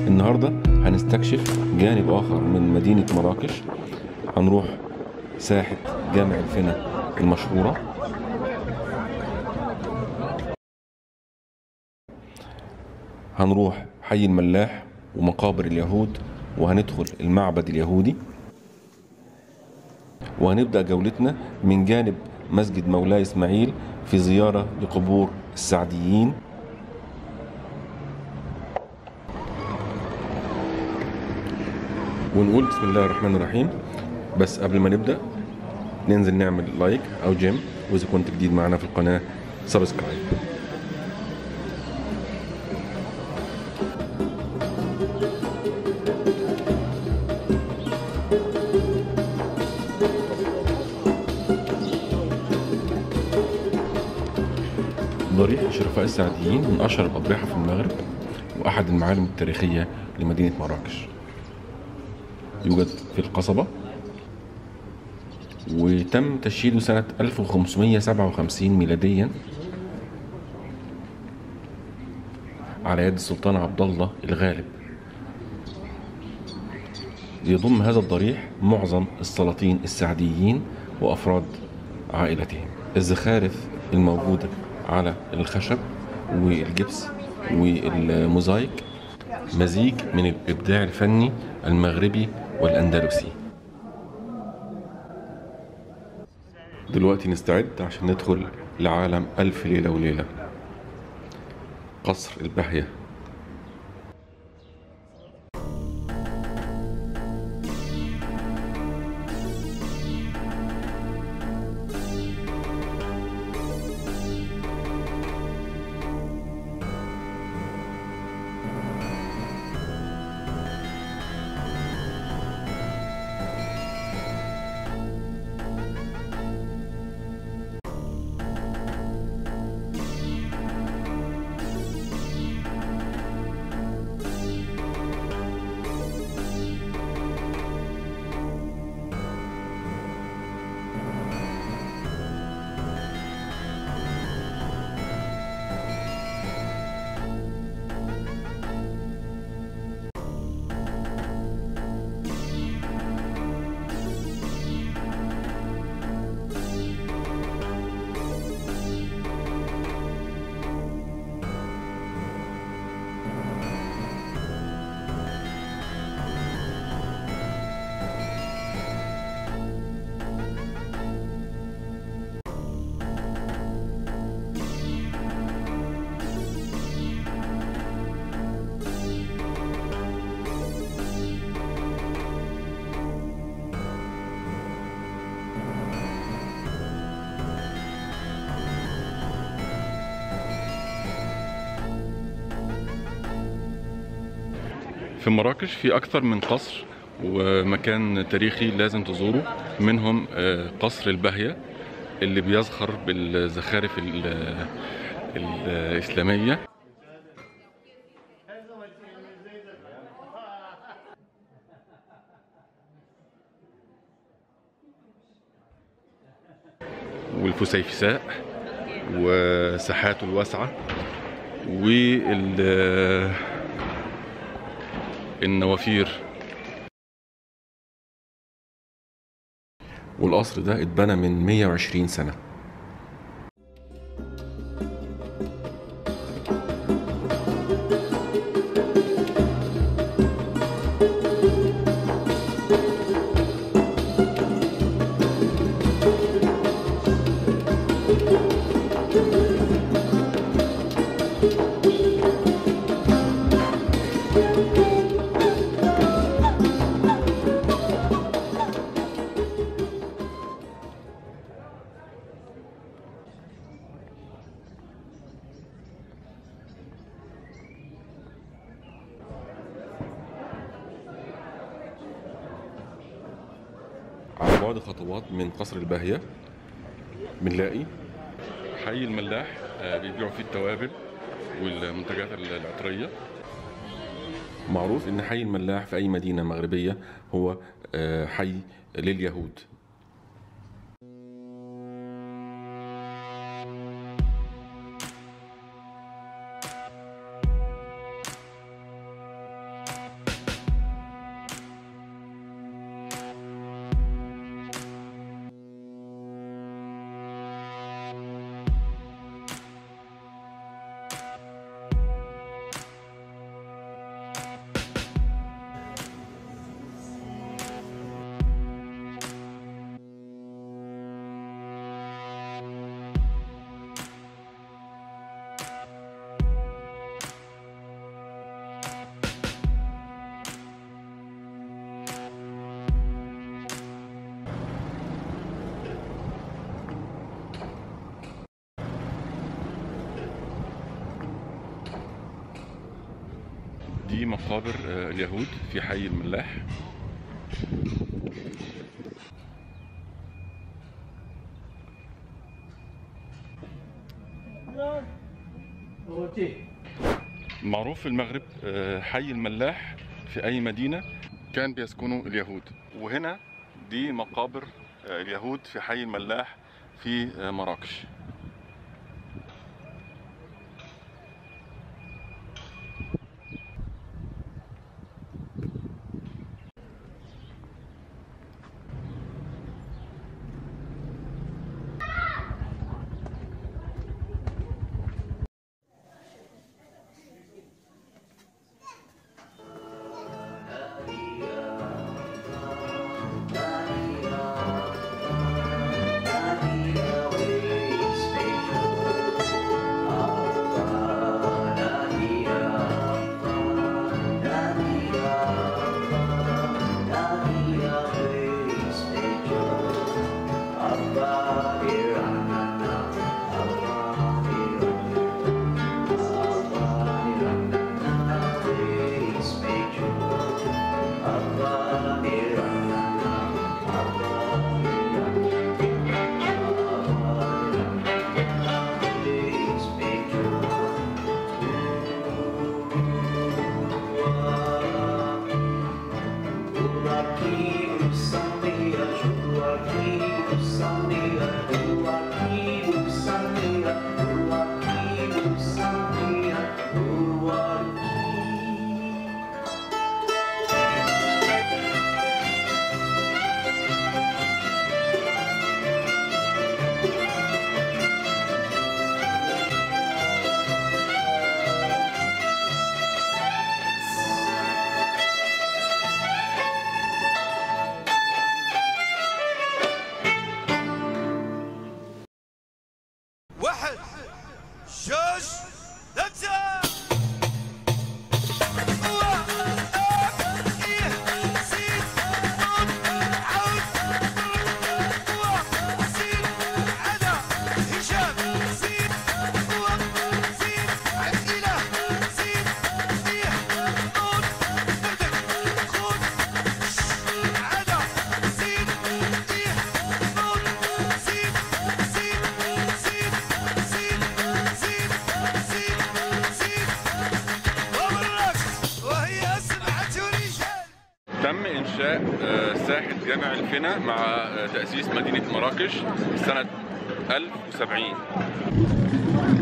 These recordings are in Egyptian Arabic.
النهاردة هنستكشف جانب آخر من مدينة مراكش هنروح ساحة جامع الفنا المشهورة هنروح حي الملاح ومقابر اليهود وهندخل المعبد اليهودي وهنبدأ جولتنا من جانب مسجد مولاي إسماعيل في زيارة لقبور السعديين ونقول بسم الله الرحمن الرحيم بس قبل ما نبدأ ننزل نعمل لايك أو جيم وإذا كنت جديد معنا في القناة سبسكرايب ضريح الشرفاء السعديين من أشهر الأضرحة في المغرب وأحد المعالم التاريخية لمدينة مراكش يوجد في القصبة وتم تشييده سنة 1557 ميلاديا على يد السلطان عبد الله الغالب يضم هذا الضريح معظم السلاطين السعديين وأفراد عائلتهم الزخارف الموجودة على الخشب والجبس والموزايك مزيج من الإبداع الفني المغربي والأندلسي دلوقتي نستعد عشان ندخل لعالم ألف ليلة وليلة قصر البهية في مراكش في أكثر من قصر ومكان تاريخي لازم تزوره منهم آه، قصر البهية اللي بيزخر بالزخارف ال- الإسلامية والفسيفساء وساحاته الواسعة وال النوافير والقصر ده اتبنى من 120 سنة على بعد خطوات من قصر الباهية بنلاقي حي الملاح آه، بيبيعوا فيه التوابل والمنتجات العطرية معروف ان حي الملاح في اي مدينة مغربية هو آه، حي لليهود دي مقابر آه، اليهود في حي الملاح معروف في المغرب آه، حي الملاح في أي مدينة كان بيسكنوا اليهود وهنا دي مقابر آه، اليهود في حي الملاح في آه، مراكش واحد جوج ثلاثة وهي سبعة رجال تم إنشاء آه، ساحة جامع الفنا مع آه، تأسيس مدينة مراكش سنة 1070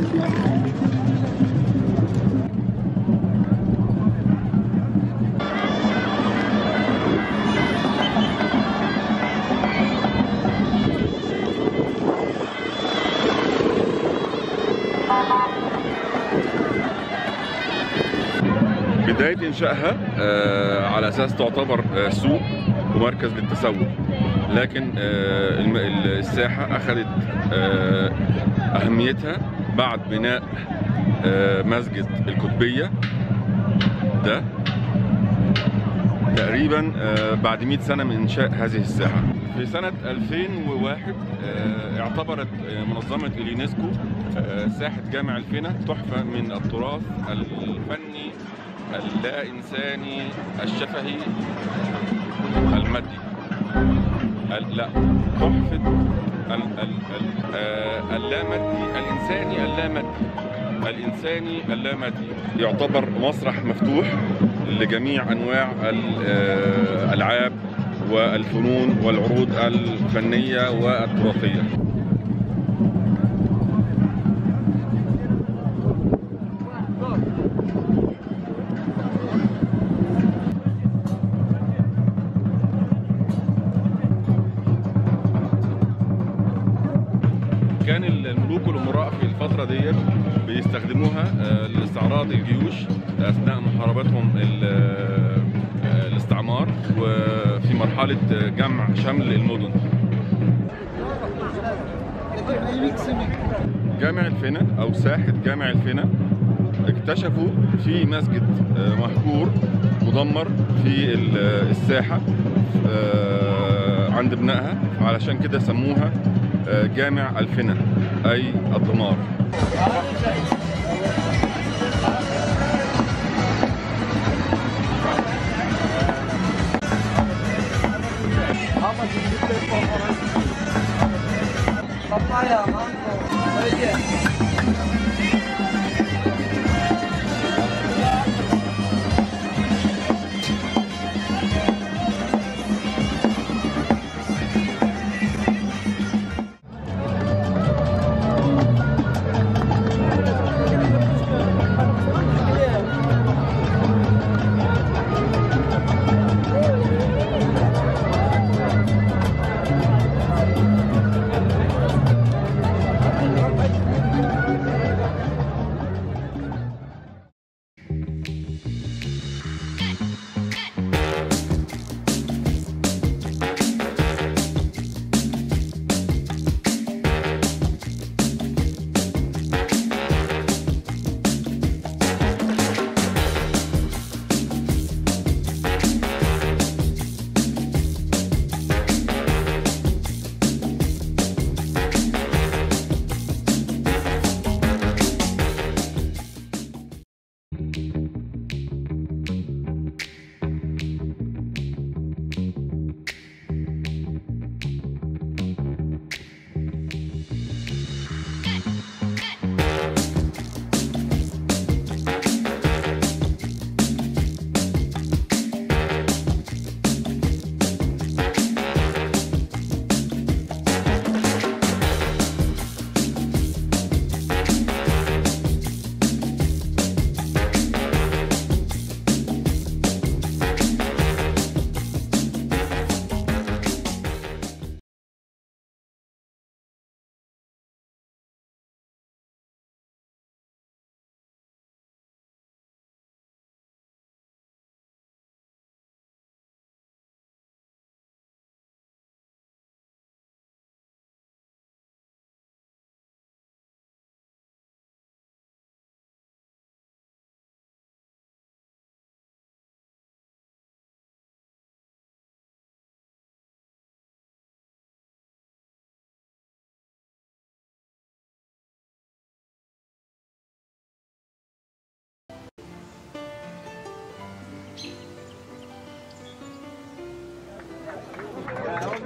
بداية إنشائها آه، على أساس تعتبر آه، سوق ومركز للتسوق لكن آه، الم- ال- الساحة أخذت آه، أهميتها بعد بناء آه، مسجد القطبية ده تقريبا آه، بعد 100 سنة من إنشاء هذه الساحة في سنة 2001 آه، اعتبرت آه، منظمة اليونسكو آه، ساحة جامع الفنا تحفة من التراث الفني اللا إنساني الشفهي المادي ال- لا تحفة ال- ال- ال- آه، اللامادي الإنساني اللامادي الإنساني اللامادي يعتبر مسرح مفتوح لجميع أنواع الألعاب والفنون والعروض الفنية والتراثية كان الملوك والامراء في الفتره ديت بيستخدموها آه، لاستعراض الجيوش اثناء محاربتهم ال- آه، الاستعمار وفي مرحله جمع شمل المدن جامع الفنا او ساحه جامع الفنا اكتشفوا في مسجد آه، مهجور مدمر في ال- الساحه آه، عند بنائها علشان كده سموها آه، جامع الفنا اي الدمار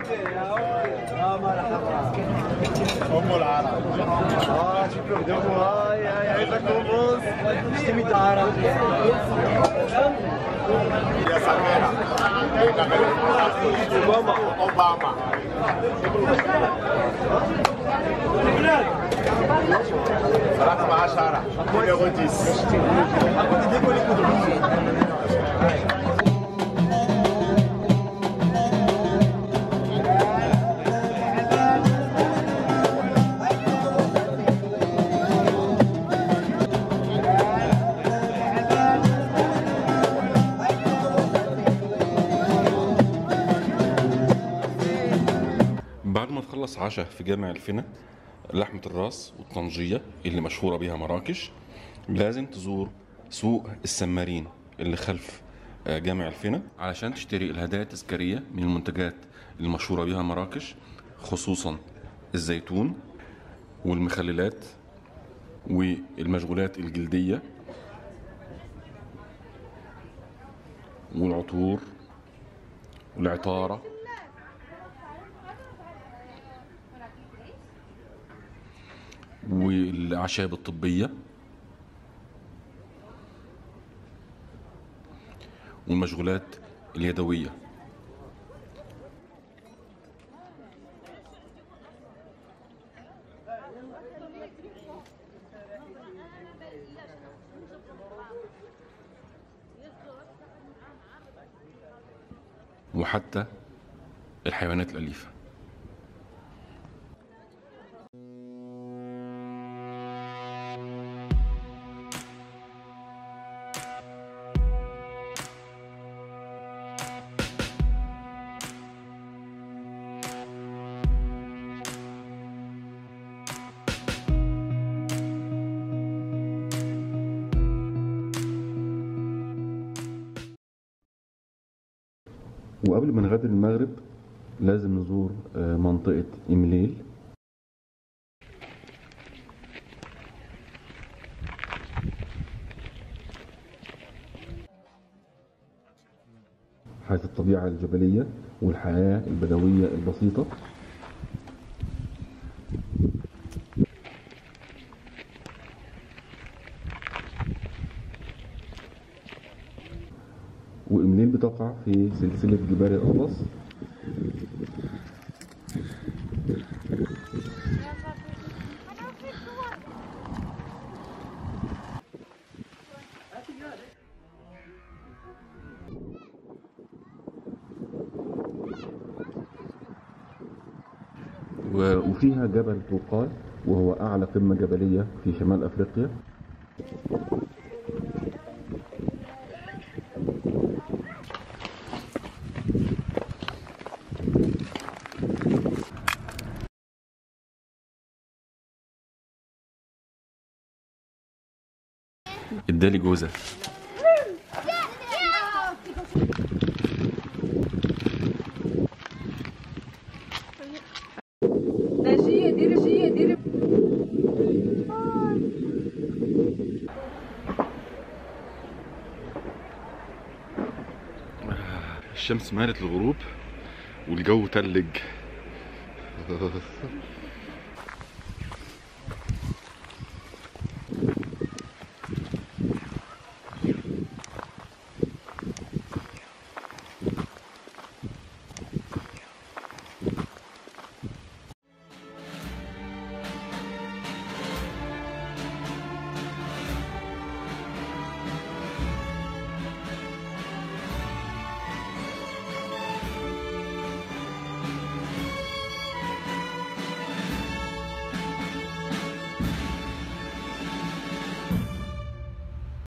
ام العرب اه شكرا دومو هاي هاي عايزكم بص اشتمي العرب يا سميرة اوباما اوباما رقم عشرة يغوتيس بعد ما تخلص عشاء في جامع الفنا لحمة الراس والطنجية اللي مشهورة بها مراكش لازم تزور سوق السمارين اللي خلف آه، جامع الفنا علشان تشتري الهدايا التذكارية من المنتجات المشهورة بها مراكش خصوصا الزيتون والمخللات والمشغولات الجلدية والعطور والعطارة والأعشاب الطبية والمشغولات اليدوية وحتى الحيوانات الأليفة وقبل ما نغادر المغرب لازم نزور آه، منطقة إمليل حيث الطبيعة الجبلية والحياة البدوية البسيطة وإمليل بتقع في سلسلة جبال الأطلس و- وفيها جبل طوقال وهو أعلى قمة جبلية في شمال أفريقيا ادالي جوزة نجية ديري نجية ديري الشمس مالت الغروب والجو تلج